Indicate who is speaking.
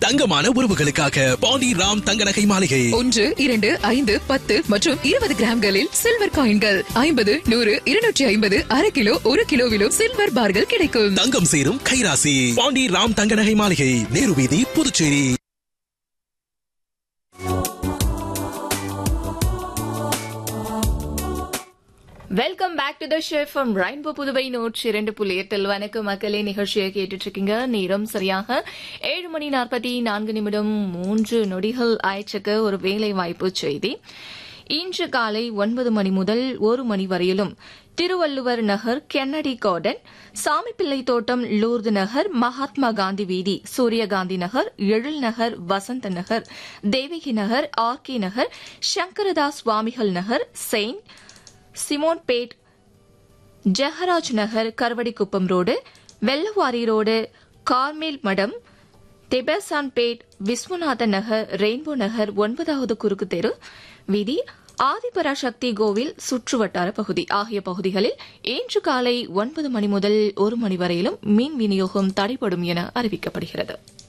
Speaker 1: தங்கமான உறவுகளுக்காக பாண்டி ராம் தங்க நகை மாளிகை
Speaker 2: ஒன்று இரண்டு ஐந்து பத்து மற்றும் இருபது கிராம்களில் சில்வர் காயின்கள் ஐம்பது நூறு இருநூற்றி ஐம்பது அரை கிலோ ஒரு கிலோவிலும் சில்வர் பார்கள் கிடைக்கும்
Speaker 1: தங்கம் சேரும் கைராசி பாண்டி ராம் தங்க நகை மாளிகை நேரு வீதி Puducherry
Speaker 3: welcome back to the chef from rainbow Puduvai நூற்றி இரண்டு புள்ளி எட்டில் வணக்கம் மக்களே நிகழ்ச்சியை கேட்டுட்டு இருக்கீங்க நேரம் சரியாக ஏழு மணி நாற்பத்தி நான்கு நிமிடம் மூன்று நொடிகள் ஆயிடுச்சுக்கு ஒரு வேலை வாய்ப்பு செய்தி இன்று காலை ஒன்பது மணி முதல் ஒரு மணி வரையிலும் Thiruvalluvar Nagar Kennedy garden Samipillai Thottam Lourdes நகர் மகாத்மா காந்தி வீதி சூரியகாந்தி நகர் Ezhil Nagar Vasantha Nagar Devaki Nagar RK Nagar Sankaradas Swamigal Nagar saint Simonpet Jegaraj Nagar Karuvadikuppam road Vellavari road Carmel Madam Debasanpet Viswanathan நகர் ரெயின்போ நகர் ஒன்பதாவது குறுக்கு தெரு வீதி ஆதிபராசக்தி கோவில் சுற்றுவட்டார பகுதி ஆகிய பகுதிகளில் இன்று காலை ஒன்பது மணி முதல் ஒரு மணி வரையிலும் மின் விநியோகம் தடைப்படும் என அறிவிக்கப்படுகிறது